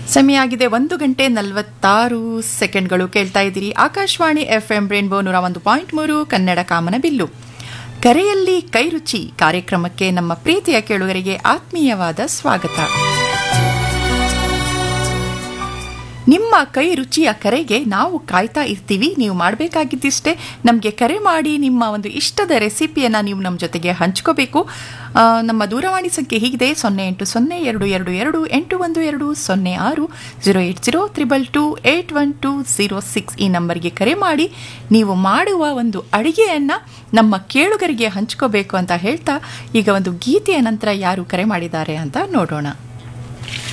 ಸಮಯ ಆಗಿದೆ ಒಂದು ಗಂಟೆ ನಲವತ್ತಾರು ಸೆಕೆಂಡ್ಗಳು ಕೇಳ್ತಾ ಇದ್ದೀರಿ ಆಕಾಶವಾಣಿ ಎಫ್ ಎಂ ರೇನ್ಬೋ ನೂರ ಒಂದು ಪಾಯಿಂಟ್ ಮೂರು ಕನ್ನಡ ಕಾಮನ ಬಿಲ್ಲು ಕರೆಯಲ್ಲಿ ಕೈರುಚಿ ಕಾರ್ಯಕ್ರಮಕ್ಕೆ ನಮ್ಮ ಪ್ರೀತಿಯ ಕೇಳುಗರಿಗೆ ಆತ್ಮೀಯವಾದ ಸ್ವಾಗತ ನಿಮ್ಮ ಕೈ ರುಚಿಯ ಕರೆಗೆ ನಾವು ಕಾಯ್ತಾ ಇರ್ತೀವಿ ನೀವು ಮಾಡಬೇಕಾಗಿದ್ದಿಷ್ಟೇ ನಮಗೆ ಕರೆ ಮಾಡಿ ನಿಮ್ಮ ಒಂದು ಇಷ್ಟದ ರೆಸಿಪಿಯನ್ನು ನೀವು ನಮ್ಮ ಜೊತೆಗೆ ಹಂಚ್ಕೋಬೇಕು ಆ, ನಮ್ಮ ದೂರವಾಣಿ ಸಂಖ್ಯೆ ಹೀಗಿದೆ ಸೊನ್ನೆ ಎಂಟು ಸೊನ್ನೆ ಎರಡು ಎರಡು ಎರಡು ಎಂಟು ಒಂದು ಎರಡು ಸೊನ್ನೆ ಆರು zero eight zero triple two eight one two zero six ಈ ನಂಬರ್ಗೆ ಕರೆ ಮಾಡಿ ನೀವು ಮಾಡುವ ಒಂದು ಅಡಿಗೆಯನ್ನು ನಮ್ಮ ಕೇಳುಗರಿಗೆ ಹಂಚ್ಕೋಬೇಕು ಅಂತ ಹೇಳ್ತಾ ಈಗ ಒಂದು ಗೀತೆಯ ನಂತರ ಯಾರು ಕರೆ ಮಾಡಿದ್ದಾರೆ ಅಂತ ನೋಡೋಣ